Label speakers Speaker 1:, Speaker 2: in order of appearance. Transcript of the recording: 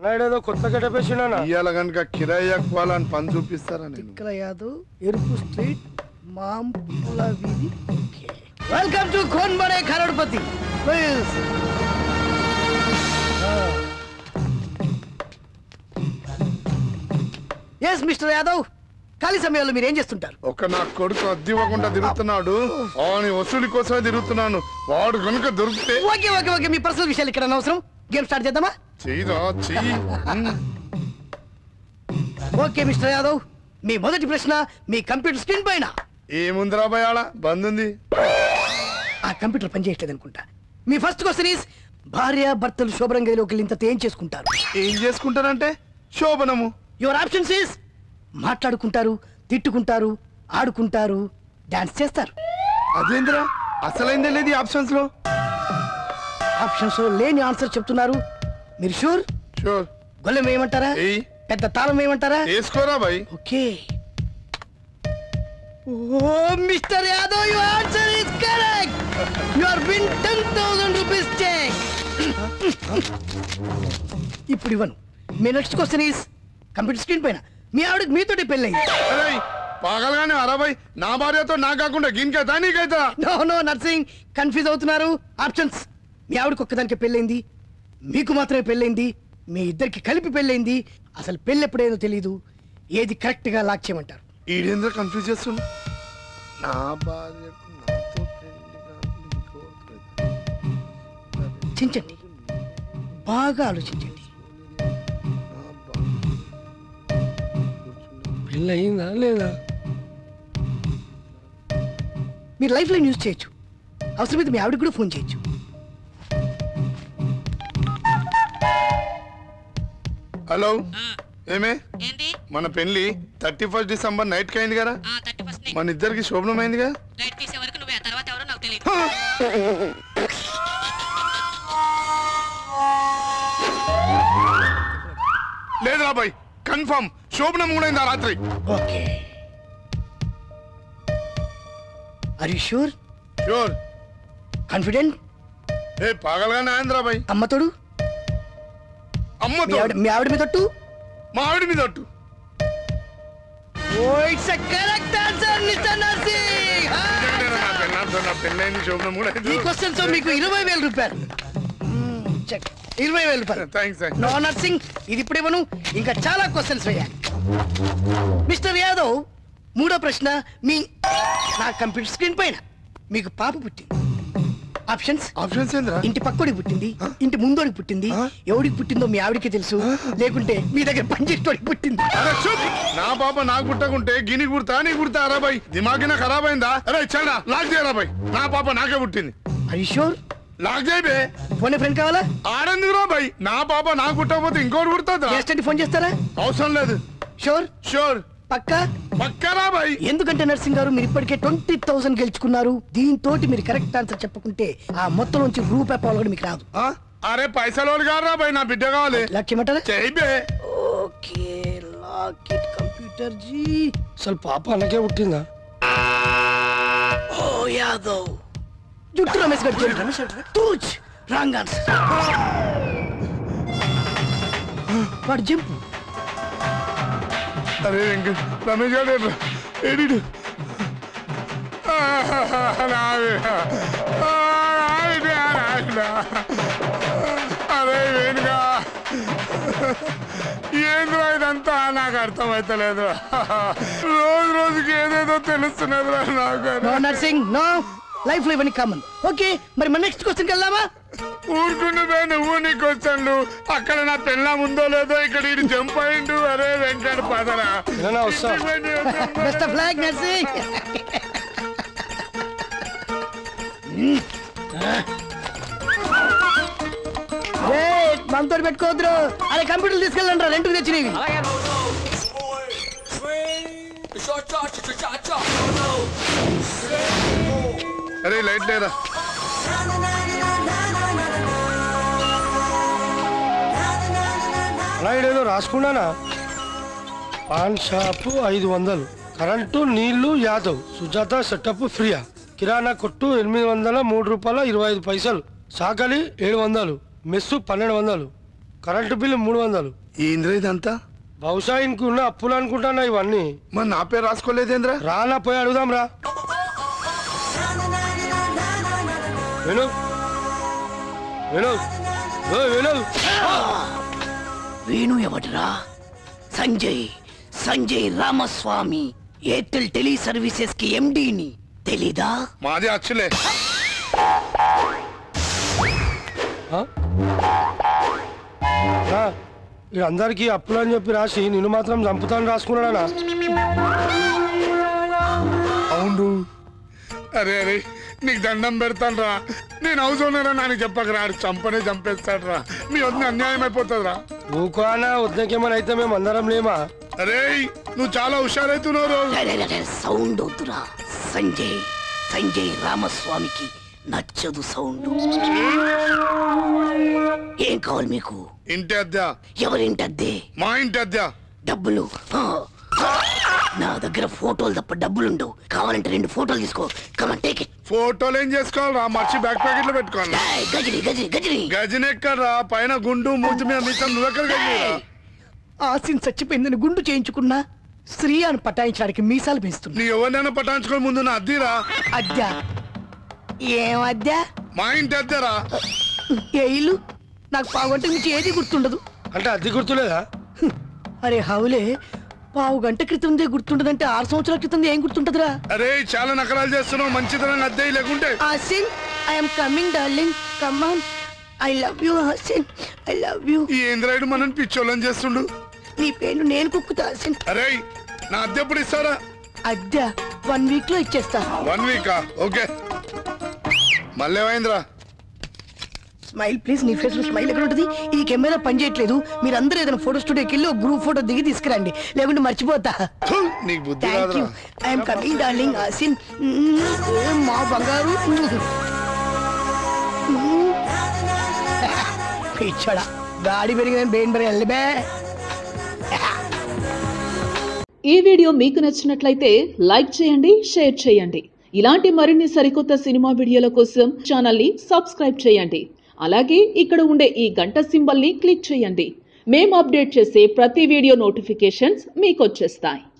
Speaker 1: నాయుడు కొత్త గడపేసినా
Speaker 2: ఇవాళ కనుక కిరాయి ఎక్కువాలని పని చూపిస్తారా నేను
Speaker 3: ఇక్కడ యాదవ్ ఎరుపు స్ట్రీట్ మాంపుల వీధి welcome to Kaun Bade Crorepati please yes mister Yadav ఖాళీ సమయంలో మీరు ఏం చేస్తుంటారు
Speaker 2: ఒక నా కొడుకు అద్దె ఇవ్వకుండా తిరుగుతున్నాడు వాని వసూలి కోసమే తిరుగుతున్నాను వాడు కనుక దొరికితే
Speaker 3: ఓకే ఓకే ఓకే మీ పర్సనల్ విషయాలు ఇక్కడ అనవసరం గేమ్ స్టార్ట్ చేద్దామా
Speaker 2: చెయ్యిరా చెయ్యి ఉమ్.
Speaker 3: ఓకే మిస్టర్ యాదవ్ మీ మొదటి ప్రశ్న మీ కంప్యూటర్ స్క్రీన్ పైన
Speaker 2: ఏముందిరా భయాళ బంద్ ఉంది
Speaker 3: ఆ కంప్యూటర్ పనిచేయట్లేదు అనుకుంటా మీ ఫస్ట్ క్వశ్చన్ ఈస్ భార్య భర్తలు శోభనం గదిలోకి వెళ్ళిన తర్వాత ఏం చేసుకుంటారు
Speaker 2: ఏం చేసుకుంటారంటే శోభనము
Speaker 3: యువర్ ఆప్షన్స్ ఈస్ మాట్లాడుకుంటారు తిట్టుకుంటారు ఆడుకుంటారు డాన్స్ చేస్తారు
Speaker 2: అదేంద్రా అసలైందే లేదు ఈ ఆప్షన్స్ లో
Speaker 3: ఆప్షన్స్ లో లేని ఆన్సర్ చెప్తున్నారు మీరు షూర్
Speaker 2: షూర్
Speaker 3: గొల్లెం వేయమంటారా
Speaker 2: ఏయ్
Speaker 3: పెద్ద తాళం వేయమంటారా
Speaker 2: వేసుకోరా భయ్
Speaker 3: ఓకే ఓ mister Yadav your answer is correct you are win 10000 rupees cheque ఇప్పుడు ఇవ్వను మీ next question is computer screen పైన మీ ఆవిడకి మీతోటి పెళ్ళయింది
Speaker 2: అరే పాగలగానే అరా భయ్ నా భార్యతో నా కాకుండా గిన్కైతా నీకైతా
Speaker 3: నో నో నర్సింగ్ కన్ఫ్యూజ్ అవుతున్నారు ఆప్షన్స్ మీ ఆవిడకి ఒక్కదానికి పెళ్ళైంది మీకు మాత్రమే పెళ్ళైంది మీ ఇద్దరికి కలిపి పెళ్ళైంది అసలు పెళ్ళి ఎప్పుడేదో తెలియదు ఏది కరెక్ట్ గా లాక్ చేయమంటారు
Speaker 2: ఈడేంద్ర కన్ఫ్యూజ్ చేస్తున్నా నా భార్యకు నాతో పెళ్లి కాకుండా ఇంకోటి
Speaker 3: చించండి బాగా ఆలోచించండి
Speaker 2: నా భార్య
Speaker 1: పెళ్ళి అయిందా లేదా
Speaker 3: మీరు లైఫ్ లైన్ యూజ్ చేయొచ్చు అవసరమైతే మీ ఆవిడకి కూడా ఫోన్ చేయొచ్చు
Speaker 2: హలో ఏమే
Speaker 4: ఏంటి
Speaker 2: మన పెళ్లి థర్టీ ఫస్ట్ డిసెంబర్ నైట్ కి అయింది కదా
Speaker 4: ఆ థర్టీ ఫస్ట్
Speaker 2: మన ఇద్దరికి శోభనమైందిగా
Speaker 4: లైట్ తీసే వరకు నువ్వే ఆ తర్వాత ఎవరో నాకు తెలియదు
Speaker 2: లేదు రాబాయ్ కన్ఫర్మ్ శోభనం కూడా అయింది ఆ రాత్రి
Speaker 3: okay are you sure
Speaker 2: sure
Speaker 3: confident
Speaker 2: ఏ పాగలగానే అయింది రాబాయ్
Speaker 3: అమ్మతోడు
Speaker 2: అమ్మ
Speaker 3: మీ ఆవిడ మీ ఆవిడ మీద తట్టు
Speaker 2: మా ఆవిడ మీద ఒట్టు
Speaker 3: ఓ it's a correct answer mister Narsing
Speaker 2: నా పెళ్ళాంతో నా పెళ్ళైంది శోభనం కూడా
Speaker 3: ఈ క్వశ్చన్స్ మీకు ఇరవై వేల రూపాయలు మ్మ్, చెక్ ఇరవై వేల రూపాయలు
Speaker 2: థ్యాంక్స్
Speaker 3: నో నర్సింగ్ ఇది ఇప్పుడు ఇవ్వను ఇంకా చాలా క్వశ్చన్స్ వేయాలి మిస్టర్ యాదవ్ మూడో ప్రశ్న మీ నా కంప్యూటర్ స్క్రీన్ పైన మీకు పాప పుట్టింది ఆప్షన్స్
Speaker 2: ఆప్షన్స్ ఏంద్రా
Speaker 3: ఇంటి పక్కోడికి పుట్టింది ఇంటి ముందోడికి పుట్టింది ఎవడికి పుట్టిందో మీ ఆవిడకి తెలుసు లేకుంటే మీ దగ్గర పనిచేసేటోడికి పుట్టింది
Speaker 2: అరే చూప్ నా పాప నాకు పుట్టకుంటే గిని కుడతా నీ కుడతా అరా బాయ్ దిమాగిన ఖరాబ్ అయిందా అరే చెడా లాక్ చేయరా బాయ్ నా పాప నాకే పుట్టింది
Speaker 3: అది షూర్
Speaker 2: లాక్ చేయబే
Speaker 3: ఫోన్ ఫ్రెండ్ కావాలా
Speaker 2: ఆడందుకు రా బాయ్ నా పాప నాకు పుట్టకపోతే ఇంకోటి పుడుతుందా
Speaker 3: గెస్ట్ అంటే ఫోన్ చేస్తారా
Speaker 2: అవసరం లేదు
Speaker 3: షూర్
Speaker 2: షూర్
Speaker 3: పక్కా
Speaker 2: పక్కరా బాయ్
Speaker 3: ఎందుకంటే నర్సింగ్ గారు మీరు ఇప్పటికే ట్వంటీ థౌసండ్ గెలుచుకున్నారు దీంతో మీరు కరెక్ట్ ఆన్సర్ చెప్పకుంటే ఆ మొత్తం నుంచి రూపాయి పాలు కూడా మీకు రాదు
Speaker 2: ఆ? అరే పైసలు వాళ్ళు కాదురా బాయ్ నా బిడ్డ కావాలి
Speaker 3: లాక్ చేయమంటారా
Speaker 2: చేయబే
Speaker 3: ఓకే లాక్ ఇట్ కంప్యూటర్ జీ
Speaker 1: అసలు పాప అనకే పుట్టిందా
Speaker 3: ఓ యాదవ్ జుట్టు రమేష్ గారు చేయండి రమేష్ గారు తూచ్ రాంగ్ ఆన్సర్ వాడు జంపు
Speaker 2: అరే వెంక రమేష్ గారు ఎర్ర. ఏడిడు ఆ, నావి. ఆ, నావిడా, నావిడా. అరే వేణుగా ఏంద్రా ఇదంతా నాకు అర్థమైతలేదు రోజు రోజుకి ఏదేదో తెలుస్తున్నదిరా నాకు
Speaker 3: నో నర్సింగ్ నో లైఫ్ లో ఇవన్నీ కామన్ ఓకే మరి మన నెక్స్ట్ క్వశ్చన్ వెళ్దామా
Speaker 2: ఊరుకుండే నువ్వు నీ క్వశ్చన్లు అక్కడ నా పెళ్ళ ఉందో లేదో ఇక్కడ ఇటు జంప్ అయిండు అరే వెంకట పదరా
Speaker 1: ఏదైనా వస్తా.
Speaker 3: బెస్ట్ ఆఫ్ లక్ నర్సింగ్ మనతో పెట్టుకోవద్దు అరే కంప్యూటర్ తీసుకెళ్ళండి రెంట్కి తెచ్చినవి
Speaker 2: అరే లైట్ లేరా
Speaker 1: అలా ఏదో రాసుకున్నానా పాన్ షాపు ఐదు వందలు కరెంటు నీళ్లు యాదవ్ సుజాత సెటప్ ఫ్రీయా కిరాణా కొట్టు ఎనిమిది వందల మూడు రూపాయల ఇరవై ఐదు పైసలు సాకలి ఏడు వందలు మెస్సు పన్నెండు వందలు కరెంటు బిల్లు మూడు వందలు
Speaker 2: ఏంద్ర ఇదంతా
Speaker 1: బహుశా ఇంక ఉన్న అప్పులు అనుకుంటానా ఇవన్నీ
Speaker 2: మరి నా పేరు రాసుకోలేదేంద్రా
Speaker 1: రానా పోయి అడుగుదాం రా విను విను ఓ విను
Speaker 3: వేణు ఎవడరా Sanjay Sanjay Ramaswamy Airtel tele services కి ఎండిని తెలీదా
Speaker 2: మాది అచ్చులే
Speaker 1: ఆ? రా, వీళ్ళందరికీ అప్పులు అని చెప్పి రాసి నిన్ను మాత్రం చంపుతాను రాసుకున్నాడా
Speaker 2: అవును అరే అరే నీకు దండం పెడతాను రా నేను హౌస్ ఓనర్ అని చెప్పక రా చంపనే చంపేస్తాడు రా మీ వద్ద అన్యాయం అయిపోతుంది రా
Speaker 1: ఊకోనా వద్దకేమని అయితే మేము అందరం లేమా
Speaker 2: అరే నువ్వు చాలా హుషారైతున్నావు రోజు
Speaker 3: సౌండ్ వద్దురా సంజయ్ సంజయ్ రామస్వామికి నచ్చదు సౌండ్ ఏం కావాలి మీకు
Speaker 2: ఇంటి అద్దె
Speaker 3: ఎవరింటద్దే
Speaker 2: మా ఇంటి అద్దె
Speaker 3: డబ్బులు ఆ. నా దగ్గర ఫోటోలు తప్ప డబ్బులుండవు కావాలంటే రెండు ఫోటోలు తీసుకో కమన్ టేక్ ఇట్
Speaker 2: ఫోటోలు ఏం చేసుకోవాలి రా మర్చి బ్యాక్ ప్యాకెట్ లో పెట్టుకోవాలి
Speaker 3: గజని గజని గజని
Speaker 2: గజని ఎక్కడ్రా పైన గుండు మూతి మీద మీసం నువ్వెక్కడ గజనిరా
Speaker 3: ఆసిన్ చచ్చిపోయిందని గుండు చేయించుకున్నా స్త్రీ అని పటాయించడానికి మీసాలు పెంచుతున్నా
Speaker 2: నీ ఎవరినైనా పట్టాంచుకొని ముందు నా అద్దిరా
Speaker 3: అద్దా ఏం అద్దా
Speaker 2: మా ఇంటి అద్దెరా
Speaker 3: ఏ ఇల్లు నాకు పావుగంట నుంచి ఏది గుర్తుండదు
Speaker 1: అంటే అద్దె గుర్తులేదా
Speaker 3: హ్మ్. అరే హౌలే పావు గంట క్రితందే గుర్తుండదంటే ఆరు సంవత్సరాల క్రితం ఏం గుర్తుంటదిరా
Speaker 2: అరే చాలా నకరాలు చేస్తున్నావు మంచితనంగా అద్దె లేకుంటే
Speaker 3: Asin I'm coming darling come on I love you Asin I love you
Speaker 2: ఈ ఏంద్రాయుడు మనని పిచ్చోళ్ళని చేస్తుండు
Speaker 3: నీ పేరు నేను కుక్కుతా ఆసిన్
Speaker 2: అరే నా అద్దె ఎప్పుడు ఇస్తారా
Speaker 3: అద్దె వన్ వీక్ లో ఇచ్చేస్తా
Speaker 2: వన్ వీకా ఓకే మళ్ళీ ఏమైందిరా
Speaker 3: స్మైల్ ప్లీజ్ నీ ఫేస్ లో స్మైల్ ఎక్కడ ఉంటుంది ఈ కెమెరా పని చేయట్లేదు మీరందరూ ఏదైనా ఫోటో స్టూడియోకి వెళ్ళి ఒక గ్రూప్ ఫోటో దిగి తీసుకురండి లేకుంటే మర్చిపోతా
Speaker 2: థు, నీకు బుద్ధి
Speaker 3: థ్యాంక్ యూ
Speaker 2: రాదురా
Speaker 3: I'm coming darling Asin hmm. మా బంగారు పిచ్చడా గాడి పెరిగిన బెయిన్ పెరిగి వెళ్ళబే
Speaker 5: ఈ వీడియో మీకు నచ్చినట్లయితే లైక్ చేయండి షేర్ చేయండి ఇలాంటి మరిన్ని సరికొత్త సినిమా వీడియోల కోసం ఛానల్ని సబ్స్క్రైబ్ చేయండి అలాగే ఇక్కడ ఉండే ఈ గంట సింబల్ని క్లిక్ చేయండి మేము అప్డేట్ చేసే ప్రతి వీడియో నోటిఫికేషన్స్ మీకు వచ్చేస్తాయి